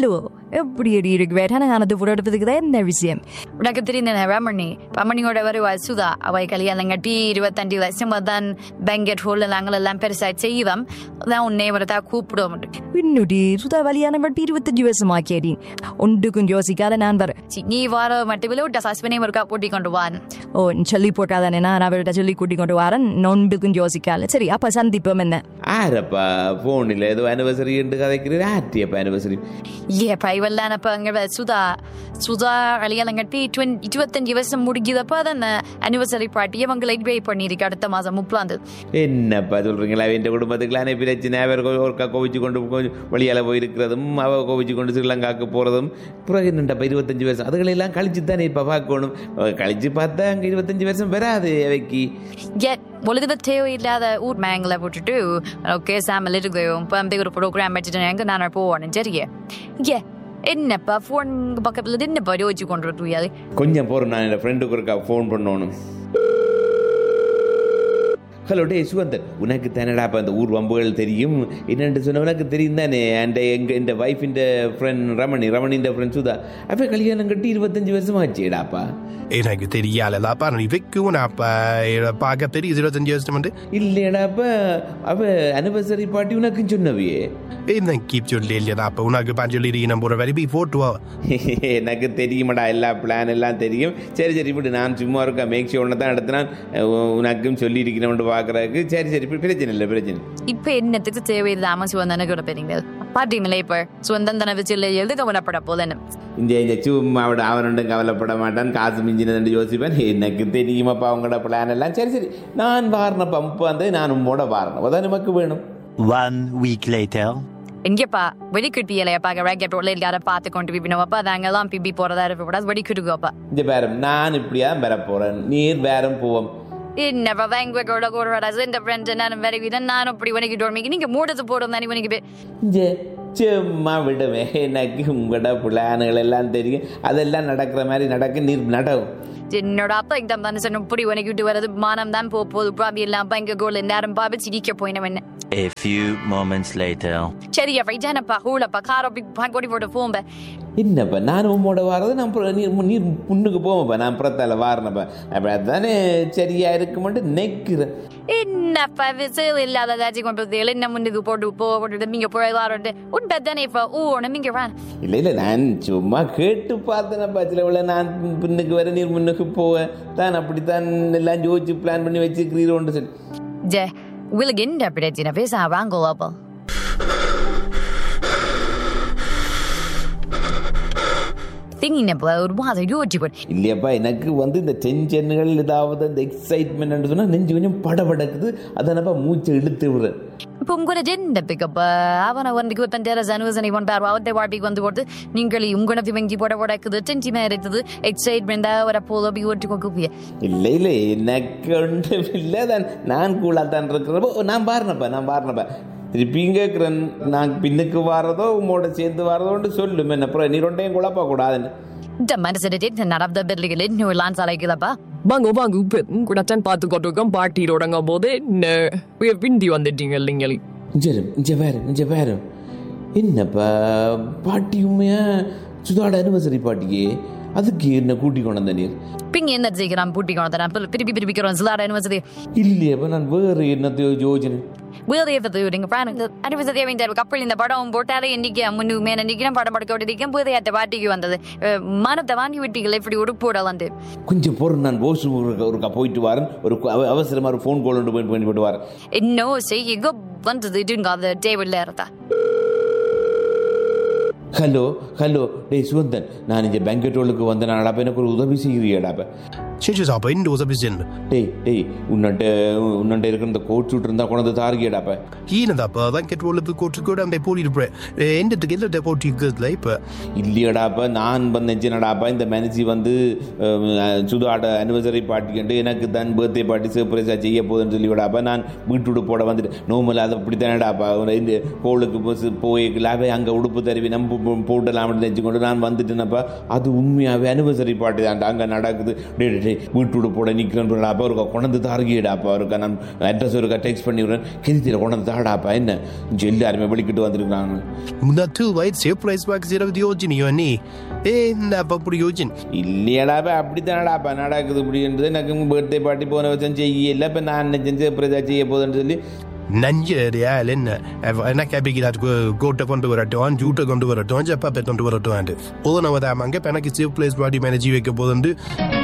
Hello எப்படி அடி இருக்கிற நான் அது ஃபோட்டோ எடுப்பதுக்கு தான் என்ன விஷயம் உனக்கு தெரிந்த ரமணி ரமணியோட வருவாள் சுதா அவை கல்யாணம் கட்டி இருபத்தஞ்சு வருஷமா தான் பெங்கட் ஹோல் நாங்கள் எல்லாம் பெருசா செய்வோம் அதான் உன்னை வரதா கூப்பிடுவோம் பின்னுடி சுதா வலியான மட்டும் இருபத்தஞ்சு வருஷம் ஆக்கியடி ஒன்றுக்கும் யோசிக்காத நான் வரேன் சி, நீ வார மட்டும் விட ஹஸ்பண்டையும் ஒருக்கா கூட்டி கொண்டு வான் ஓ நீ சொல்லி போட்டாதானே நான் அவர்கிட்ட சொல்லி கூட்டி கொண்டு வரேன் நொன்புக்கும் யோசிக்கால சரி அப்ப சந்திப்போம் என்ன ஆரப்பா ஃபோனில் ஏதோ அனிவர்சரி என்று கதைக்கிறீர் ஆர்டியப்பா அனிவர்சரி ஏ பைவல்லான அங்க சுதா சுதா கல்யாணம் கட்டி டுவென் இருபத்தஞ்சு வருஷம் முடிஞ்சதப்ப அதான் அனிவர்சரி பார்ட்டி அவங்க லைட் பே பண்ணியிருக்கு அடுத்த மாதம் முப்பதாந்து என்னப்பா சொல்கிறீங்களா என் குடும்பத்துக்குலாம் பிரச்சனை அவர் கொ- ஒருக்கா கோவிச்சு கொண்டு கொஞ்சம் வழியால் போயிருக்கிறதும் அவ கோவிச்சு கொண்டு ஸ்ரீலங்காவுக்கு போகிறதும் பிறகு என்னண்டப்பா இருபத்தஞ்சு வருஷம் அதுகளெல்லாம் கழிச்சு தானே இப்போ பார்க்கணும் அஹ் கழிச்சு பார்த்தா அங்கே இருபத்தஞ்சு வருஷம் வராது அவைக்கு ஏ ஒழுதுல தேவையில்லாத ஊர் மேங்களை விட்டுட்டு ஓகே சாமல் இருக்குதும் இப்போ அந்த ஒரு ப்ரோக்ராம் வச்சுட்டு எங்க நான் போவேன் சரியே ஏ என்னப்பா ஃபோன் பக்கத்தில் என்னப்பா யோசிச்சு கொண்டு முடியாது கொஞ்சம் போகிறோம் நான் என் ஃப்ரெண்டுக்கு ஒருக்கா ஃபோன் பண்ணணும் ஹலோ டே சுகந்தன் உனக்கு தானடாப்பா அந்த ஊர் வம்புகள் தெரியும் என்னென்று சொன்ன உனக்கு தெரியும் தானே அண்ட் எங்கள் இந்த வைஃப் இந்த ஃப்ரெண்ட் ரமணி ரமணின்ற ஃப்ரெண்ட் சுதா அப்போ கல்யாணம் கட்டி இருபத்தஞ்சு வருஷம் ஆச்சுடாப்பா எனக்கு தெரியாததாப்பா நீ வைக்கும் அப்ப பார்க்க தெரியுது இருபத்தஞ்சு வருஷம் வந்து இல்லையடாப்பா அவ அனிவர்சரி பார்ட்டி உனக்கு சொன்னவியே என்ன கீப் சொல்லி இல்லையாப்பா உனக்கு பாஞ்சு சொல்லி நம்ம ஒரு வரி போட்டுவா எனக்கு தெரியுமாடா எல்லா பிளான் எல்லாம் தெரியும் சரி சரி இப்படி நான் சும்மா இருக்கா மேக் ஷோ ஒன்று தான் எடுத்தினான் உனக்கும் சொல்லியிருக்கிறேன் பார்க்குறதுக்கு சரி சரி இப்ப பிரச்சனை இல்லை பிரச்சனை இப்போ என்னத்துக்கு தேவையில்லாம சுவந்தன கூட பெறீங்க பாட்டி மிலை இப்போ சுவந்தன வச்சு இல்லை எழுது கவலைப்பட போதேன்னு இந்த இந்த சும்மா அவட அவனுண்டும் கவலைப்பட மாட்டான் காசு மிஞ்சினது யோசிப்பேன் எனக்கு தெரியுமாப்பா அவங்களோட பிளான் எல்லாம் சரி சரி நான் வாரணப்பா முப்பது வந்து நான் உம்மோட வாரணம் அதான் நமக்கு வேணும் One week later. எங்கப்பா வெடிக்கிட்டு இலையப்பா ராக்கெட் ரோட்ல எல்லார பார்த்து கொண்டு பிபினவப்பா நாங்கெல்லாம் பிபி போறதா இருக்கப்படாது வெடிக்கிட்டுக்கப்பா இந்த பேரம் நான் இப்படியா பெற போறேன் நீர் பேரம் போவோம் என்னப்பா வேங்குவக்கோட கூட இந்த ஃப்ரெண்ட்ஸ் நானும் வேற விதம் நானும் இப்படி உனக்கு டோர்மிக்கு நீங்க மூடத்து போடும் தானே உனக்கு இந்த சும்மா விடுவேன் எனக்கு உங்களோட பிளான்கள் எல்லாம் தெரியும் அதெல்லாம் நடக்கிற மாதிரி நடக்க நீர் நடவும் என்னோட அப்பா இந்த மனுஷன் இப்படி உனக்கு விட்டு வரது மானம் தான் போக போகுது பாபி எல்லாம் அப்பா இங்க கோல் நேரம் பாபி சிரிக்க போயினவன் என்ன A few moments later. சரி அப்பா இதானப்பா ஹூலப்பா காரோ கொடி போட்டு போம்ப என்னப்பா நான் உம்மோட வாரது நான் அப்புறம் நீர் மு- நீர் முன்னுக்கு போவோம்ப்பா நான் புறத்தால வாரணப்பா அப்படி அதுதானே சரியா இருக்குமெண்டு நிற்கிறேன் என்னப்பா விசில் இல்லாத ஏதாச்சும் கொண்டு வந்து என்ன முன்னுக்கு போட்டு போட்டு நீங்க போய் வாரோட்டு உண்மை தானே இப்ப ஊ நீங்க வாங்க இல்லை இல்லை நான் சும்மா கேட்டு பார்த்தேனப்பா சில வேளை நான் பின்னுக்கு வர நீர் முன்னுக்கு போவேன் தான் அப்படித்தான் எல்லாம் யோசிச்சு பிளான் பண்ணி வச்சுக்கிறீரோன்னு சொல்லி ஜே உங்களுக்கு என்ன பிரச்சனை பேச வாங்கோ அப்போ திங்கினப்பா ஒரு மாதம் யோசிச்சு போட்டு இல்லையாப்பா எனக்கு வந்து இந்த டென்ஷன்கள் ஏதாவது இந்த எக்ஸைட்மெண்ட் சொன்னால் நெஞ்சு கொஞ்சம் படபடக்குது அதானப்பா மூச்சை இழுத்து விடுறேன் இப்போ உங்களோட ஜென்ட பிக்கப் அவனை வந்து இப்போ தேர ஜனுவசனை கொண்டாரு அவத்தை வாழ்க்கைக்கு வந்து போட்டு நீங்கள் உங்களை வங்கி போட போடக்குது டென்ஷன் இருக்குது எக்ஸைட்மெண்ட்டாக வர போதும் அப்படி ஓட்டி கொக்குப்பிய இல்லை இல்லை எனக்கு ஒன்றும் இல்லை தான் நான் கூலாக தான் இருக்கிறப்போ நான் பாருனப்பா நான் பாருனப்பா திருப்பியும் கேட்குறேன் நான் பின்னுக்கு வாரதோ உம்மோட சேர்ந்து வாரதோன்னு சொல்லும் என்ன அப்புறம் நீ ரெண்டையும் குழப்ப கூடாதுன்னு இந்த மனசு டென்ஷன் நடந்த பிள்ளைகள் இன்னும் லான்ஸ் அழைக்கலப்பா வாங்க வாங்க இப்போ கூட தான் பார்த்து கொண்டிருக்கோம் பாட்டி தொடங்கும் போது என்ன பிந்தி வந்துட்டீங்க இல்லைங்களே இஞ்ச இஞ்ச வேறு இஞ்ச வேறு என்னப்பா பாட்டி உண்மையா சுதாட அனிவர்சரி பாட்டிக்கு அதுக்கு என்ன கூட்டி கொண்டு வந்த நீர் பிங்க என்ன செய்கிறான் பூட்டி கொண்டு திருப்பி திருப்பிக்கிறோம் சிலாட யூனிவர்சிட்டி இல்லையப்பா நான் வேறு என்னத்தையோ யோஜனை வேறு எதாவது நீங்க பிராணங்க அனிவர்சரி வேண்டாம் கப்பல் இந்த படம் போட்டாலே இன்னைக்கு முன்னு மேல நிக்கிறேன் படம் படுக்க விட்டு போதே அந்த பாட்டிக்கு வந்தது அஹ், மானத்தை வாங்கி விட்டீங்களே இப்படி உடுப்போட வந்து கொஞ்சம் பொருள் நான் போஸ் ஒருக்கா போயிட்டு வரேன் ஒரு அவ- அவசரமா ஒரு ஃபோன் கால் ஒன்று போய் பண்ணி போட்டு வரேன் இன்னும் செய்ய வந்தது இதுங்க அந்த டேபிள்ல இருந்தா ஹலோ ஹலோ டேய் சுகந்தன் நான் இந்த பேங்கெட் ஹோலுக்கு வந்த நாடாப்ப எனக்கு ஒரு உதவி செய்கிறியாடாப்ப செஞ்சு சாப்பா இந்த உதவி செய்யணும் டேய் டேய் உன்னட்ட உன்னட்ட இருக்கிற இந்த கோட் சூட் இருந்தா கொண்டு வந்து தாருகியடாப்ப ஈனதாப்பா தான் கெட்டு உள்ளது கோட்டு கூட அந்த போட்டிட்டு எந்தத்துக்கு எந்த போட்டி இருக்குதுல இப்போ இல்லையடாப்பா நான் வந்தேன்டாப்பா இந்த மேனேஜி வந்து அஹ், சுதாட அனிவர்சரி பார்ட்டிக்கு எனக்கு தான் பர்த்டே பார்ட்டி சர்ப்ரைஸாக செய்ய போகுதுன்னு சொல்லிவிடாப்பா நான் வீட்டு போட வந்துட்டு நோமல் அது அப்படி தானடாப்பா இந்த கோளுக்கு பஸ் போய் லாபே அங்கே உடுப்பு தருவி நம்ம போட்டலாம் நினச்சிக்கொண்டு நான் வந்துட்டேனப்பா அது உண்மையாகவே அனிவர்சரி பார்ட்டி தான் அங்கே நடக்குது டே டே, டே வீட்டோட போட நிற்கிறேன் அப்போ ஒருக்கா கொண்டு தாருகிடாப்பா ஒருக்கா நான் அட்ரஸ் ஒருக்கா டெக்ஸ்ட் பண்ணி விடுறேன் கிருத்தியில் கொண்டு தாடாப்பா என்ன இங்க எல்லாருமே வெளிக்கிட்டு வந்திருக்காங்க Munatu white surprise box zero the origin you ni. Eh na pa puri origin. இல்லையடாப்பா அப்படித்தானடாப்பா நடக்குது இப்படின்றது எனக்கு பர்த்டே பார்ட்டி போன வச்சேன் செய்யல இப்போ நான் நினைச்சேன் சர்ப்ரைஸாக செய்ய போகுதுன்னு சொல்லி Nanje real en na ka bigi dat go to kontu vara don juta kontu vara don ja pa pe kontu vara don ande. Ola na wada manga pa na ki surprise body manager ke bodandu